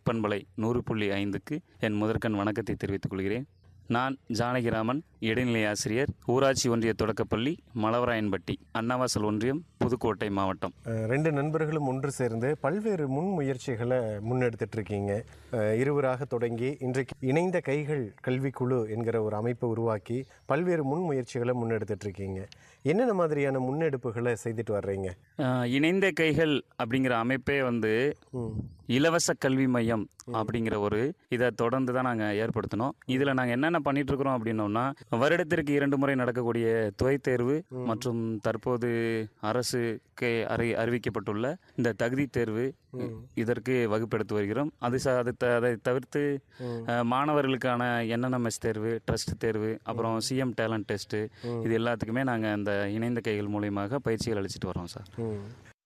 பண்பலை நூறு புள்ளி ஐந்துக்கு என் முதற்கண் வணக்கத்தை தெரிவித்துக் கொள்கிறேன் நான் ஜானகிராமன் இடைநிலை ஆசிரியர் ஊராட்சி ஒன்றிய தொடக்கப்பள்ளி மலவராயன்பட்டி அன்னவாசல் ஒன்றியம் புதுக்கோட்டை மாவட்டம் அஹ், ரெண்டு நண்பர்களும் ஒன்று சேர்ந்து பல்வேறு முன்முயற்சிகளை முன்னெடுத்துட்டு இருக்கீங்க அஹ், இருவராக தொடங்கி இன்றைக்கு இணைந்த கைகள் கல்விக்குழு என்கிற ஒரு அமைப்பை உருவாக்கி பல்வேறு முன்முயற்சிகளை முன்னெடுத்துட்டு இருக்கீங்க என்னென்ன மாதிரியான முன்னெடுப்புகளை செய்துட்டு வர்றீங்க அஹ், இணைந்த கைகள் அப்படிங்கிற அமைப்பே வந்து இலவச கல்வி மையம் அப்படிங்கிற ஒரு இதை தொடர்ந்து தான் நாங்கள் ஏற்படுத்தினோம் இதில் நாங்கள் என்னென்ன பண்ணிட்டு இருக்கிறோம் அப்படின்னோம்னா வருடத்திற்கு இரண்டு முறை நடக்கக்கூடிய துறை தேர்வு மற்றும் தற்போது அரசுக்கு அறி அறிவிக்கப்பட்டுள்ள இந்த தகுதி தேர்வு இதற்கு வகுப்பெடுத்து வருகிறோம் அது ச அது த- அதை தவிர்த்து அஹ், மாணவர்களுக்கான என்என்எம்எஸ் தேர்வு ட்ரஸ்ட் தேர்வு அப்புறம் சிஎம் டேலண்ட் டெஸ்ட்டு இது எல்லாத்துக்குமே நாங்கள் இந்த இணைந்த கைகள் மூலியமாக பயிற்சிகள் அளிச்சிட்டு வரோம் சார் ம்.